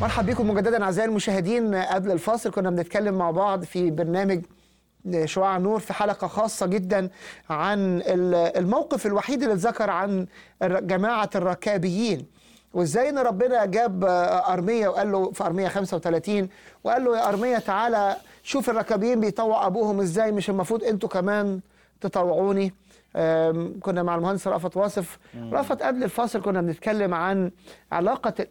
مرحبا بكم مجددا اعزائي المشاهدين قبل الفاصل كنا بنتكلم مع بعض في برنامج شعاع نور في حلقة خاصة جدا عن الموقف الوحيد اللي اتذكر عن جماعة الركابيين وازاي ان ربنا جاب ارميا وقال له في ارميا 35 وقال له يا ارميا تعالى شوف الركابيين بيطوع ابوهم ازاي مش المفروض انتوا كمان تطوعوني كنا مع المهندس رأفت واصف رأفت قبل الفاصل كنا بنتكلم عن علاقة